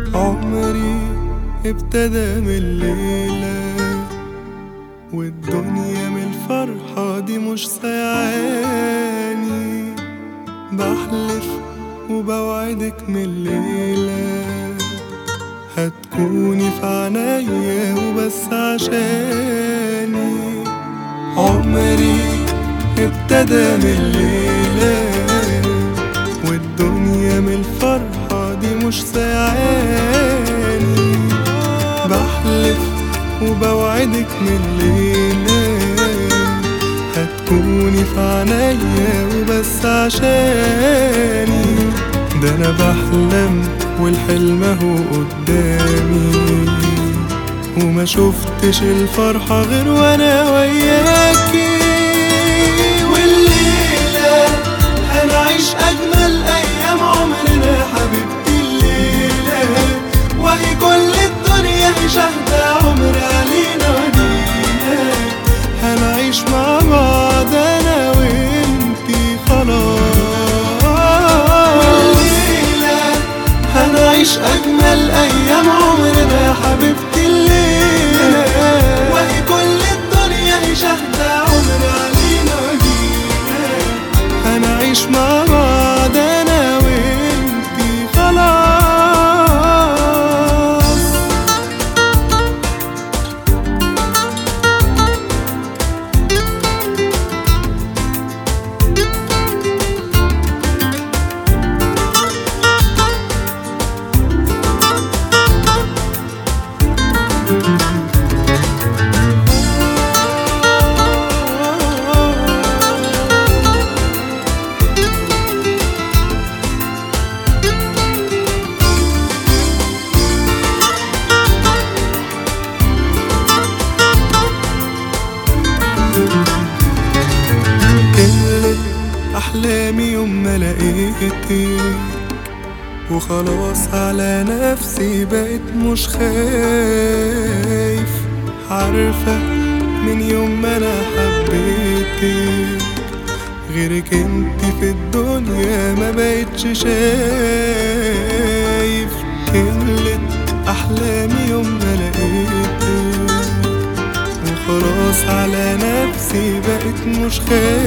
عمري ابتدى من الليلة والدنيا من الفرحة دي مش سايعاني بحلف وبوعدك من الليلة هتكوني في عنايا وبس عشاني عمري ابتدى من الليلة والدنيا من الفرحة دي مش سايعاني بحلف وبوعدك من الليلة هتكوني في عنايا وبس عشاني ده انا بحلم والحلم اهو قدامي وما شفتش الفرحة غير وانا وياكي والليلة هنعيش اجمل ايام عمرنا يا حبيبتي الليلة وهي كل الدنيا هي شاهدة عمر علينا ودينا هنعيش مع بعض انا وانتي خلاص والليلة هنعيش اجمل ايام عمرنا يا حبيبتي الليلة وهي كل الدنيا هي شاهدة عمر علينا ودينا هنعيش مع بعض انا وانتي خلاص كملت أحلامي يوم ما لقيتك وخلاص على نفسي بقيت مش خايف عارفة من يوم ما أنا حبيتك غيرك انت في الدنيا ما بقتش شايف كملت أحلامي يوم ما لقيتك وخلاص على نفسي بقيت مش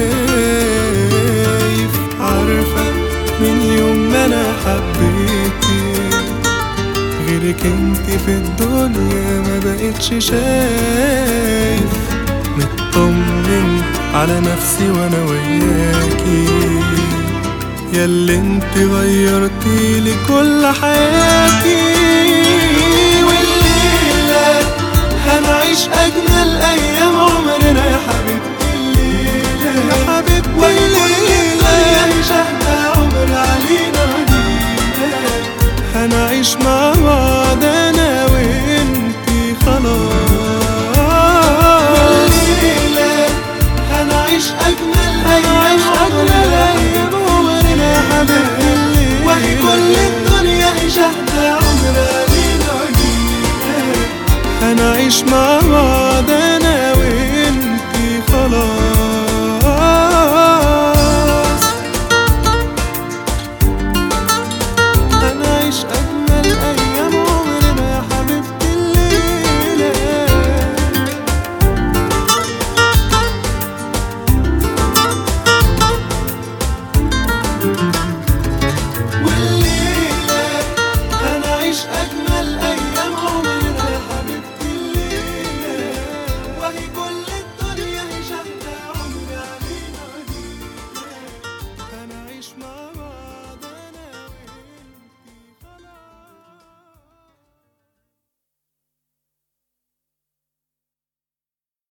خايف عارفة من يوم ما أنا حبيتك غيرك انت في الدنيا ما بقتش شايف مطمن على نفسي وانا وياكي ياللي انت غيرتي لي كل حياتي والليلة هنعيش أجمل أيام عمرنا يا حبيبتي الليلة يا حبيبتي والليلة هي شهدة عمر علينا ودينا هنعيش مع بعض أنا وإنتي خلاص والليلة هنعيش أجمل أيام عمرنا يا حبيبتي وهي كل الدنيا هي شهدة عمر علينا ودينا هنعيش مع بعض انا وانتي خلاص هنعيش اجمل ايام عمرنا يا حبيبتي الليله والليله هنعيش اجمل